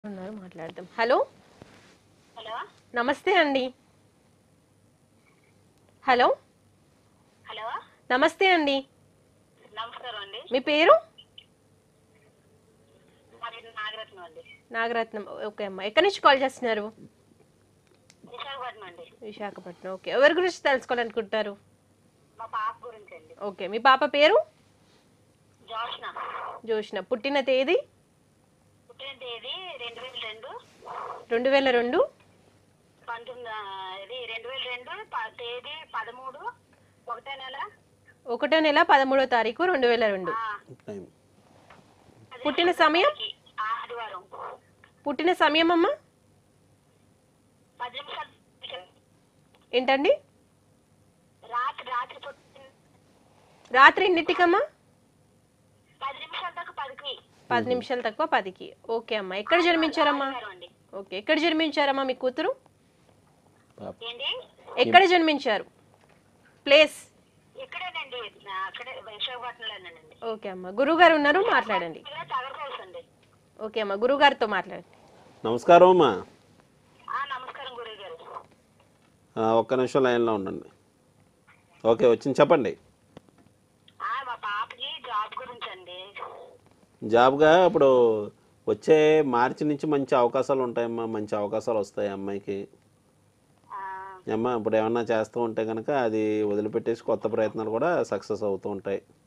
ఉన్నారు మాట్లాడదాం hello hello నమస్తే అండి హలో హలో నమస్తే అండి నమస్కారం అండి మీ పేరు మాది నాగరత్నం అండి నాగరత్నం ఓకే అమ్మా ఎక్కడి నుంచి కాల్ చేస్తున్నారు విశాఖపట్నం అండి విశాఖపట్నం ఓకే ఎవరి గురించి తెలుసుకోవాలనుకుంటారు మా పాప గురించి అండి ఓకే మీ పాప పేరు జోష్న జోష్న పుట్టిన తేదీ పుట్టిన తేదీ రెండు వేల రెండు రెండు వేల రెండు పంతొమ్మిది ఆ, ఇది రెండు వేల రెండు ప- తేదీ పదమూడు ఒకటో నెల ఒకటో నెల పదమూడో తారీఖు రెండు వేల రెండు ఆ, టైం అదే పుట్టిన సమయం ఆదివారం పుట్టిన సమయం అమ్మా పది నిమిషాలు ఏంటండి రాత్రి రాత్రి పుట్టిన రాత్రి ఎన్నింటికమ్మా పది నిమిషాల దాకా పదికి పది నిమిషాలు తక్కువ పదికి ఓకే అమ్మా ఎక్కడ జన్మించారమ్మా ఆదివారం అండి ఓకే ఎక్కడ జన్మించారమ్మా మీ కూతురు పాప ఏంటి ఎక్కడ జన్మించారు ప్లేస్ ఇక్కడేనండి ఆ, అక్కడే విశాఖపట్నంలోనేనండి ఓకే అమ్మా గురువుగారు ఉన్నారు మాట్లాడండి తగరకోల్స్ అండి ఓకే అమ్మా గురువుగారితో మాట్లాడండి నమస్కారం అమ్మా ఆ, నమస్కారం గురువు గారు ఆ, ఒక్క నిమిషం లైన్లో ఉండండి ఓకే వచ్చింది చెప్పండి మా పాపకి జాబ్ గురించి అండి జాబ్గా ఇప్పుడు వచ్చే మార్చి నుంచి మంచి అవకాశాలు ఉంటాయమ్మా మంచి అవకాశాలు వస్తాయి అమ్మాయికి ఆ, అమ్మ ఇప్పుడు ఏమన్నా చేస్తూ ఉంటే కనుక అది వదిలిపెట్టేసి కొత్త ప్రయత్నాలు కూడా సక్సెస్ అవుతూ ఉంటాయి